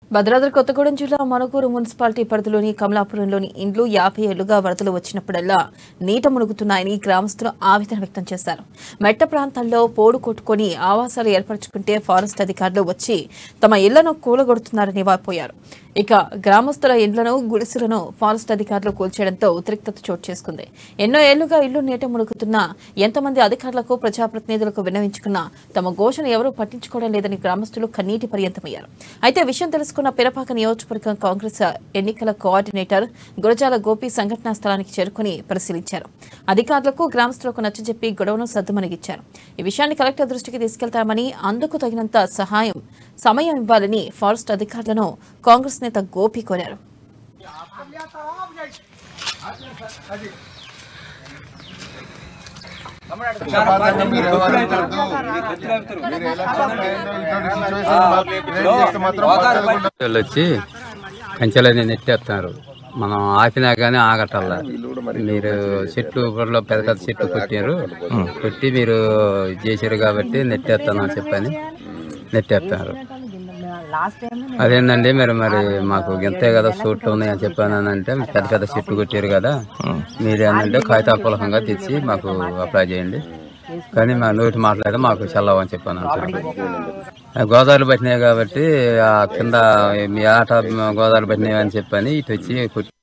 భద్రాద్రి కొత్తగూడెం జిల్లా మణుగూరు మున్సిపాలిటీ పరిధిలోని కమలాపురంలోని ఇండ్లు యాభై ఏళ్లుగా వరదలు వచ్చినప్పుడల్లా నీట మునుగుతున్నాయని గ్రామస్తులు ఆవేదన వ్యక్తం చేశారు మెట్ట ప్రాంతాల్లో పోడు కొట్టుకొని ఆవాసాలు ఏర్పరచుకుంటే ఫారెస్ట్ అధికారులు వచ్చి తమ ఇళ్లను కూలగొడుతున్నారని వాపోయారు ఇక గ్రామస్తుల ఇండ్లను గుడిసెలను ఫారెస్ట్ అధికారులు కూల్చేయడంతో ఉద్రిక్తత చోటు చేసుకుంది ఎన్నో ఏళ్లుగా ఇళ్లు నీట మునుగుతున్నా ఎంతమంది అధికారులకు ప్రజాప్రతినిధులకు విన్నవించుకున్నా తమ ఘోషణ ఎవరూ పట్టించుకోవడం లేదని గ్రామస్తులు కన్నీటి పర్యంతమయ్యారు అయితే విషయం తెలుసుకున్న పిరపాక నియోజకవర్గం కాంగ్రెస్ ఎన్నికల కోఆర్డినేటర్ గురజాల గోపి సంఘటనా స్థలానికి చేరుకుని పరిశీలించారు అధికారులకు గ్రామస్తులకు నచ్చజెప్పి గొడవను సద్దుమణిగించారు ఈ విషయాన్ని కలెక్టర్ దృష్టికి తీసుకెళ్తామని అందుకు తగినంత సహాయం సమయం ఇవ్వాలని ఫారెస్ట్ అధికారులను కాంగ్రెస్ నేత గోపి కోరారు వాళ్ళు వచ్చి కంచెలని నెట్టేస్తున్నారు మనం ఆపినా కానీ ఆగటల్లా మీరు చెట్లు ఊళ్ళో పెద్ద పెద్ద చెట్లు కొట్టారు కొట్టి మీరు ఇది చేశారు కాబట్టి నెట్టేస్తానని చెప్పని నెట్టేస్తున్నారు అదేందండి మరి మరి మాకు ఇంతే కదా సూట్లు ఉన్నాయని చెప్పాను అంటే పెద్ద పెద్ద చెట్లు కొట్టారు కదా మీరు ఏంటంటే కాగితాపూలకంగా తెచ్చి మాకు అప్లై చేయండి కానీ మా నోటి మాట్లాడితే మాకు చల్లవని చెప్పాను అంటున్నారు. గోదావరి పట్టినాయి కాబట్టి ఆ కింద మీ ఆట గోదావరి పట్టినాయి అని చెప్పని ఇటు వచ్చి కొట్టి